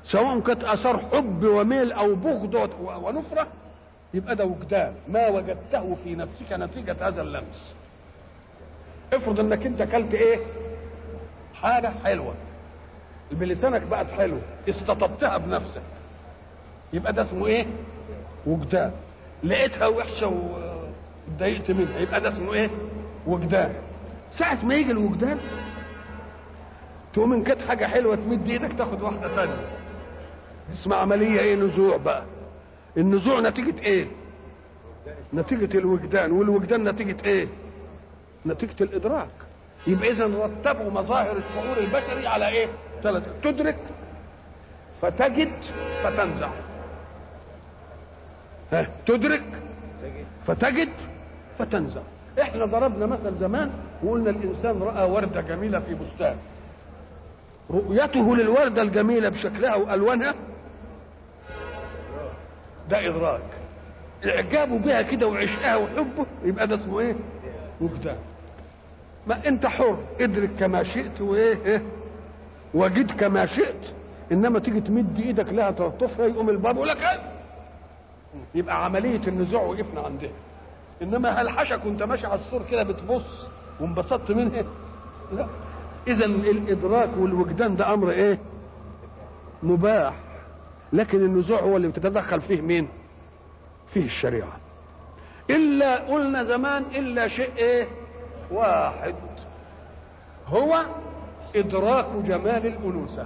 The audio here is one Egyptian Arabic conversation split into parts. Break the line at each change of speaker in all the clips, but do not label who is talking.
سواء كانت اثار حب وميل او بغض ونفره يبقى ده وجدان ما وجدته في نفسك نتيجه هذا اللمس افرض انك انت اكلت ايه حاجه حلوه بلسانك بقت حلوه استطبتها بنفسك يبقى ده اسمه ايه وجدان لقيتها وحشه واتضايقت منها يبقى ده اسمه ايه وجدان ساعة ما يجي الوجدان تقوم ان كانت حاجة حلوة تمد ايدك تاخد واحدة ثانية اسمها عملية ايه نزوع بقى النزوع نتيجة ايه نتيجة الوجدان والوجدان نتيجة ايه نتيجة الادراك يبقى اذا رتبوا مظاهر الشعور البشري على ايه ثلاثة تدرك فتجد فتنزع ها تدرك فتجد فتنزع احنا ضربنا مثل زمان وقلنا الانسان راى ورده جميله في بستان رؤيته للورده الجميله بشكلها والوانها ده ادراك اعجابه بها كده وعشقها وحبه يبقى ده اسمه ايه وجدان ما انت حر ادرك كما شئت وايه إيه؟ وجد كما شئت انما تيجي تمد ايدك لها تلطفها يقوم الباب يقول لك ايه يبقى عمليه النزوع وقفنا عندها انما هل حشك وانت ماشي على السور كده بتبص وانبسطت منها لا اذا الادراك والوجدان ده امر ايه مباح لكن النزوع هو اللي بتتدخل فيه مين فيه الشريعه الا قلنا زمان الا شيء ايه واحد هو ادراك جمال الانوثه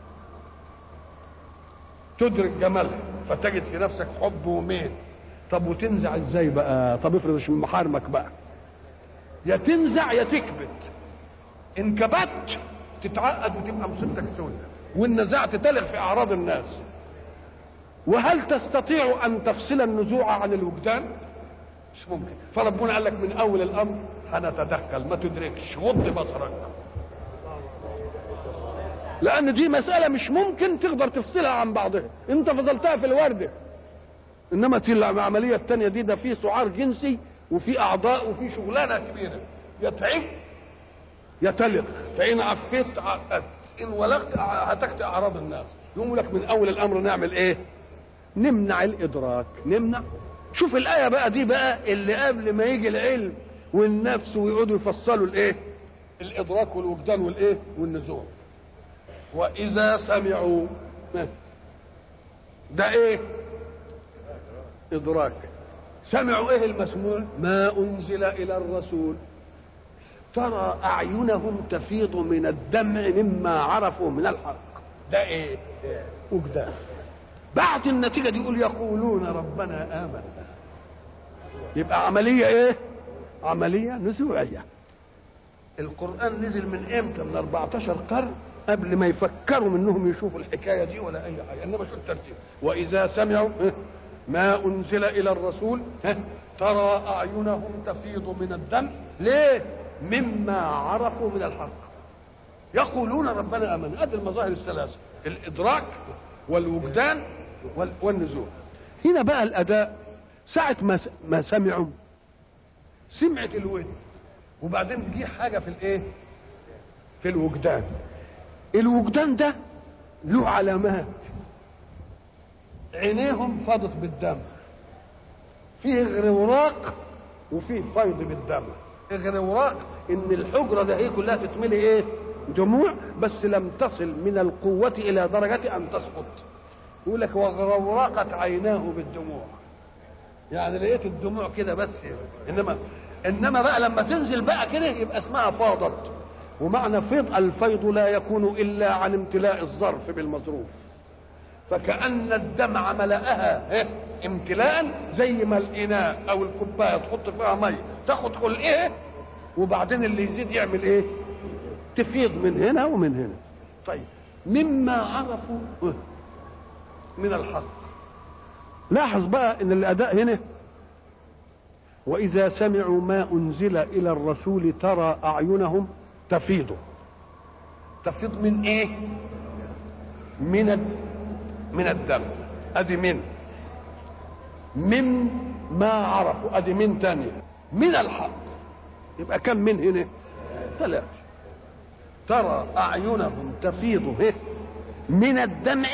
تدرك جمالها فتجد في نفسك حب وميل طب وتنزع ازاي بقى طب افرض مش من محارمك بقى يا تنزع يا تكبت ان كبت تتعقد وتبقى مصيبتك سودة وان نزعت تلغ في اعراض الناس وهل تستطيع ان تفصل النزوع عن الوجدان مش ممكن فربنا قال لك من اول الامر هنتدخل ما تدركش غض بصرك لان دي مساله مش ممكن تقدر تفصلها عن بعضها انت فصلتها في الورده انما العمليه الثانيه دي ده في سعار جنسي وفي اعضاء وفي شغلانه كبيره يتعب يتلق فان عفيت عقدت ان ولغت هتكت اعراض الناس يقوم لك من اول الامر نعمل ايه نمنع الادراك نمنع شوف الايه بقى دي بقى اللي قبل ما يجي العلم والنفس ويقعدوا يفصلوا الايه الادراك والوجدان والايه والنزوع واذا سمعوا ده ايه ادراك سمعوا ايه المسموع ما انزل الى الرسول ترى اعينهم تفيض من الدمع مما عرفوا من الحق ده ايه وجدان بعد النتيجه دي يقول يقولون ربنا امنا يبقى عمليه ايه عمليه نزوعيه القران نزل من امتى من 14 قرن قبل ما يفكروا منهم يشوفوا الحكايه دي ولا اي حاجه انما شو الترتيب واذا سمعوا ما انزل الى الرسول ترى اعينهم تفيض من الدم ليه مما عرفوا من الحق يقولون ربنا امنا ادي المظاهر الثلاثه الادراك والوجدان والنزول هنا بقى الاداء ساعه ما ما سمعوا سمعت الودن وبعدين جه حاجه في الايه في الوجدان الوجدان ده له علامات عينيهم فاضت بالدم فيه غرواق وفيه فيض بالدم غرواق ان الحجره ده هي كلها تتملي ايه دموع بس لم تصل من القوة إلى درجة أن تسقط يقول لك وغرقت عيناه بالدموع يعني لقيت الدموع كده بس إنما إنما بقى لما تنزل بقى كده يبقى اسمها فاضت ومعنى فيض الفيض لا يكون إلا عن امتلاء الظرف بالمظروف فكأن الدمع ملأها إيه؟ امتلاء زي ما الإناء أو الكوباية تحط فيها مية تاخد كل إيه وبعدين اللي يزيد يعمل إيه تفيض من هنا ومن هنا طيب مما عرفوا من الحق لاحظ بقى ان الاداء هنا واذا سمعوا ما انزل الى الرسول ترى اعينهم تفيض تفيض من ايه من من الدم ادي من من ما عرفوا ادي من تانية من الحق يبقى كم من هنا ثلاثة ترى أعينهم تفيض من الدمع